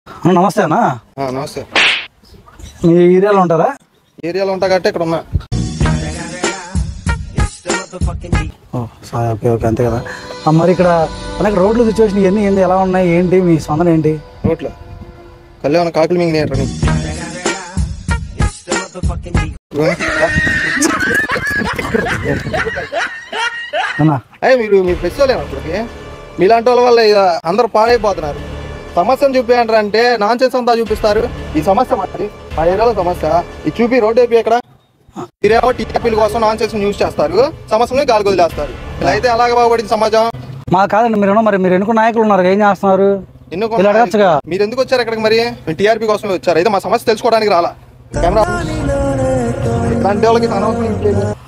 అన్న, నమస్తే అన్న ఆ, నమస్తే మీ ఏరియాలో ఉంటారా ఏరియాలో ఉంటా కాబట్టి ఇక్కడ ఉన్నా ఓ సరే, ఓకే ఓకే అంతే కదా ఆ, మరి ఇక్కడ మనకి రోడ్ల సిచ్యువేషన్ ఇవన్నీ ఏంటి ఎలా ఉన్నాయి ఏంటి మీ స్పందన ఏంటి రోడ్లో కళ్యాణ కాకులు మింగి నేను అన్నా అయ్యి మీరు మీరు ఫెస్టివల్ అప్పటికి మీలాంటి వాళ్ళ వల్ల ఇక అందరూ పాడైపోతున్నారు సమస్యను చూపించారు అంటే నాన్ సెన్స్ అంతా చూపిస్తారు ఈ సమస్య మాది మా ఏరియాలో సమస్య ఇది చూపి రోడ్డు అయిపోయి ఇక్కడ మీరేమో టీఆర్పీల కోసం నాన్ సెన్స్ న్యూస్ చేస్తారు సమస్యను గాలి వదిలేస్తారు ఇలా అయితే అలాగే బాగుపడింది సమాజం మా కాదండి మీరు మరి మీరు ఎన్నుకున్న నాయకులు ఉన్నారు ఏం చేస్తున్నారు ఎన్నుకో ఇలా అడగచ్చుగా మీరు ఎందుకు వచ్చారు ఇక్కడికి మరి టీఆర్పీ కోసమే వచ్చారు అయితే మా సమస్య తెలుసుకోవడానికి రాలా కెమెరా ఇలాంటి వాళ్ళకి అనవసరం ఇంకేమి.